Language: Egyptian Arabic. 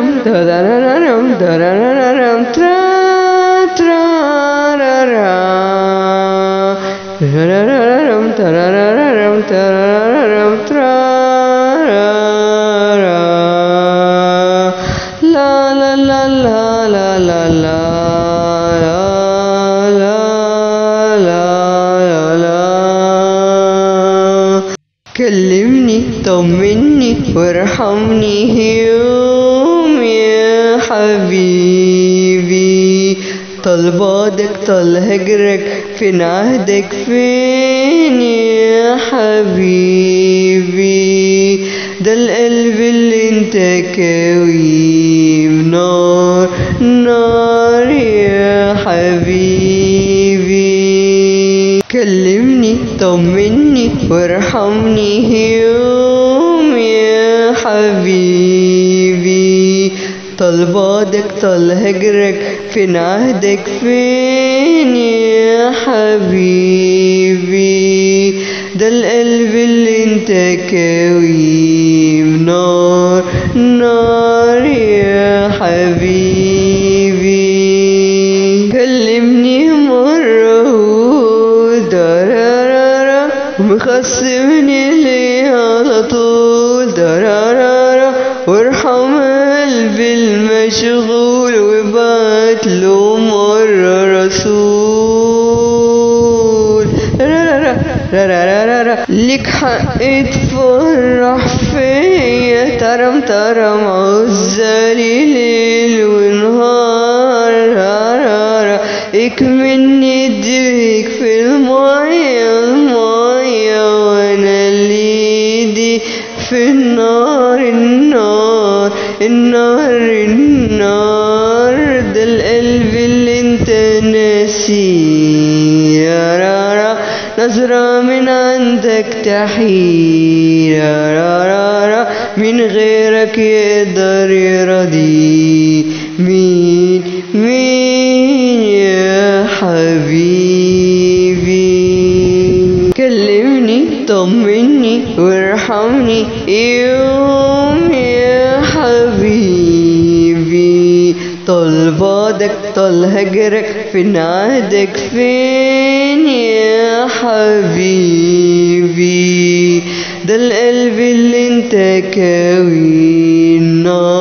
ترارم ترارم ترارم ترا ترارا ترارم ترارم ترارم ترارا لا لا لا لا لا لا لا لا لا لا لا كلمني طمني وارحمني يوم يا حبيبي طال بعدك طال هجرك فين عهدك فين يا حبيبي ده القلب اللي انت كاوي نار نار يا حبيبي كلمني طمني وارحمني يوم يا حبيبي طال بعدك طال هجرك فين عهدك فين يا حبيبي ده القلب اللي انت كاوي نار نار يا حبيبي كلمني مرة درارارا ومخصمني ليه على طول درارارا وارحم قلبي المشغول وبعت له مرة رسول رارارا رارارا ليك حق تفرح فيا ترم ترم عزالي ليل ونهار رارارا اكملني ايديك في المية المية وانا اللي ايدي في النار النار النار النار ده القلب اللي انت ناسيه يا رارا نظرة من عندك تحير يا رارا من غيرك يقدر يرضي مين مين يا حبيبي كلمني طمني وارحمني يوم يا حبيبي طال بعدك طال هجرك فين عهدك فين يا حبيبي ده القلب اللي انت كاوي النار